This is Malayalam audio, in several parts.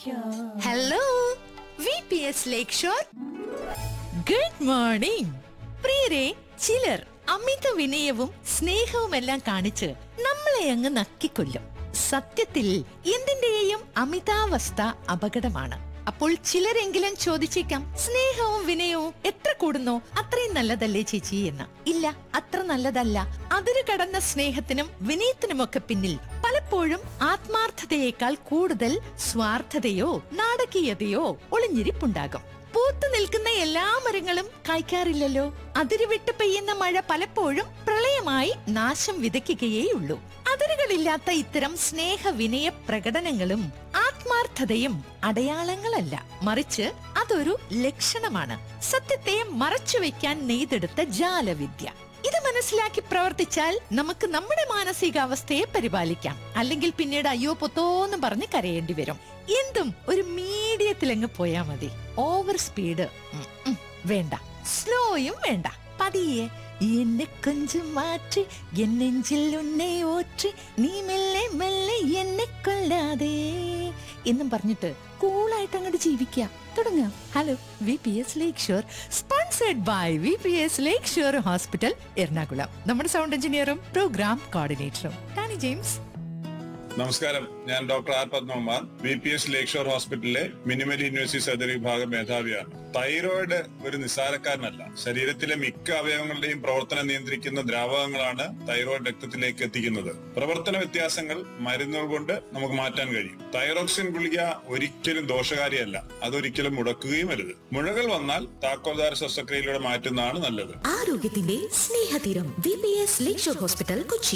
Hello V P S lake shore good morning പ്രിയരെ ചിലർ അമിത വിനയവും സ്നേഹവുമെല്ലാം കാണിച്ച് നമ്മളെ അങ്ങ് നക്കിക്കൊല്ലും സത്യത്തിൽ എന്തിന്റെയും അമിതാവസ്ഥ അപകടമാണ് അപ്പോൾ ചിലരെങ്കിലും ചോദിച്ചേക്കാം സ്നേഹവും വിനയവും എത്ര കൂടുന്നോ അത്രയും നല്ലതല്ലേ ചേച്ചി എന്ന് ഇല്ല അത്ര നല്ലതല്ല അതിര് കടന്ന സ്നേഹത്തിനും വിനയത്തിനുമൊക്കെ പിന്നിൽ പലപ്പോഴും ആത്മാർത്ഥതയേക്കാൾ കൂടുതൽ സ്വാർത്ഥതയോ നാടകീയതയോ ഒളിഞ്ഞിരിപ്പുണ്ടാകും പൂത്തു നിൽക്കുന്ന എല്ലാ മരങ്ങളും കായ്ക്കാറില്ലല്ലോ അതിരുവിട്ട് പെയ്യുന്ന മഴ പലപ്പോഴും പ്രളയമായി നാശം വിതയ്ക്കുകയേയുള്ളൂ അതിരുകളില്ലാത്ത ഇത്തരം സ്നേഹ വിനയ പ്രകടനങ്ങളും ആത്മാർത്ഥതയും അടയാളങ്ങളല്ല മറിച്ച് അതൊരു ലക്ഷണമാണ് സത്യത്തെ മറച്ചുവെക്കാൻ നെയ്തെടുത്ത ജാലവിദ്യ ഇത് മനസ്സിലാക്കി പ്രവർത്തിച്ചാൽ നമുക്ക് നമ്മുടെ മാനസികാവസ്ഥയെ പരിപാലിക്കാം അല്ലെങ്കിൽ പിന്നീട് അയ്യോ പൊത്തോന്നും പറഞ്ഞ് കരയേണ്ടി വരും എന്തും ഒരു മീഡിയത്തിലങ്ങ് പോയാ മതി ഓവർ സ്പീഡ് ഉം, ഉം, വേണ്ട സ്ലോയും വേണ്ട പതിയെ എന്നെ കൊഞ്ചം മാറ്റി എൻ നെഞ്ചിൽ ഉന്നെ ഓറ്റി നീ മെല്ലെ മെല്ലെ എന്നെ കൊല്ലാതെ എന്നും പറഞ്ഞിട്ട് കൂളായിട്ട് അങ്ങോട്ട് ജീവിക്കാം തുടങ്ങാം hello V P S lake shore sponsored by V P S lake shore hospital Ernakulam നമ്മുടെ സൗണ്ട് എഞ്ചിനീയറും പ്രോഗ്രാം കോർഡിനേറ്ററും ടാനി ജെയിംസ് നമസ്കാരം ഞാൻ doctor R Padmakumar B P S lake shore ഹോസ്പിറ്റലിലെ മിനിമൽ യൂണിവേഴ്സിറ്റി സർജറി വിഭാഗം മേധാവിയാണ് തൈറോയിഡ് ഒരു നിസ്സാരക്കാരനല്ല ശരീരത്തിലെ മിക്ക അവയവങ്ങളുടെയും പ്രവർത്തനം നിയന്ത്രിക്കുന്ന ദ്രാവകങ്ങളാണ് തൈറോയിഡ് രക്തത്തിലേക്ക് എത്തിക്കുന്നത് പ്രവർത്തന വ്യത്യാസങ്ങൾ മരുന്നുകൾ കൊണ്ട് നമുക്ക് മാറ്റാൻ കഴിയും തൈറോക്സിൻ ഗുളിക ഒരിക്കലും ദോഷകാരിയല്ല അതൊരിക്കലും മുടക്കുകയും അരുത് മുഴകൾ വന്നാൽ താക്കോൽദാര ശസ്ത്രക്രിയയിലൂടെ മാറ്റുന്നതാണ് നല്ലത് ആരോഗ്യത്തിന്റെ സ്നേഹതീരം V P S lakeshore hospital Kochi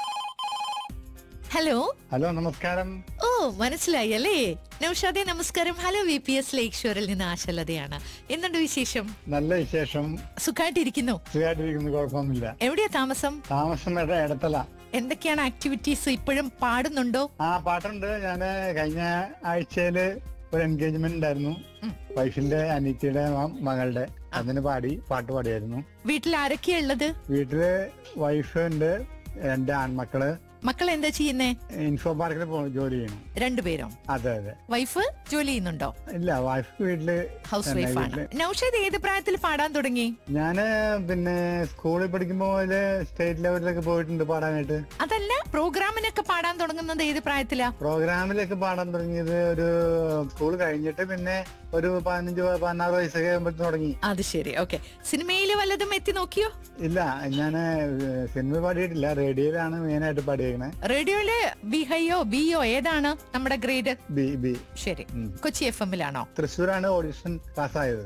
hello hello നമസ്കാരം ഓ മനസ്സിലായി അല്ലേ നൗഷാദെ നമസ്കാരം hello V P S lake ഷോറിൽ നിന്ന് ആശലതയാണ് എന്തുണ്ട് വിശേഷം നല്ല വിശേഷം സുഖമായിട്ടിരിക്കുന്നു സുഖമായിട്ടിരിക്കുന്നു കുഴപ്പമൊന്നുമില്ല എവിടെയാ താമസം താമസം ഇവിടെ ഇടത്തല എന്തൊക്കെയാണ് ആക്ടിവിറ്റീസ് ഇപ്പോഴും പാടുന്നുണ്ടോ ആ പാട്ടുണ്ട് ഞാന് കഴിഞ്ഞ ആഴ്ചയില് ഒരു എൻഗേജ്മെന്റ് ഉണ്ടായിരുന്നു വൈഫിന്റെ അനിയത്തിയുടെ മ- മകളുടെ അതിന് പാടി പാട്ട് പാടിയായിരുന്നു വീട്ടിൽ ആരൊക്കെയാ ഉള്ളത് വീട്ടില് വൈഫ് ഉണ്ട് രണ്ട് ആൺമക്കള് മക്കൾ എന്താ ചെയ്യുന്നേ ഇൻഫോ പാർക്കിൽ പോ ജോലി ചെയ്യണം രണ്ടുപേരും അതെ അതെ വൈഫ് ജോലി ചെയ്യുന്നുണ്ടോ ഇല്ല വൈഫ് വീട്ടില് ഹൗസ് തന്നെ വൈഫ് ആണ് വീട്ടില്. നൗഷാദ് ഏത് പ്രായത്തിൽ പാടാൻ തുടങ്ങി ഞാന് പിന്നെ സ്കൂളിൽ പഠിക്കുമ്പോ മുതല് സ്റ്റേറ്റ് ലെവലിലൊക്കെ പോയിട്ടുണ്ട് പാടാനായിട്ട് അതല്ല പ്രോഗ്രാമിനൊക്കെ പാടാൻ തുടങ്ങുന്നത് ഏത് പ്രായത്തിലാ പ്രോഗ്രാമിലൊക്കെ പാടാൻ തുടങ്ങിയത് ഒരു സ്കൂൾ കഴിഞ്ഞിട്ട് പിന്നെ ഒരു പതിനഞ്ച് പ- പതിനാറ് വയസ്സൊക്കെ ആകുമ്പോൾ തുടങ്ങി അത് ശരി ഓക്കെ സിനിമയിൽ വല്ലതും എത്തി നോക്കിയോ ഇല്ല ഞാൻ സിനിമ പാടിയിട്ടില്ല റേഡിയോയിലാണ് മെയിനായിട്ട് പാടിയേക്കണേ റേഡിയോയില് ബിഹൈയോ ബിയോ ഏതാണ് നമ്മുടെ ഗ്രേഡ് ബി ബി ശരി ഉം. കൊച്ചി എഫ് എമ്മിലാണോ തൃശ്ശൂരാണ് ഓഡിഷൻ പാസ്സായത്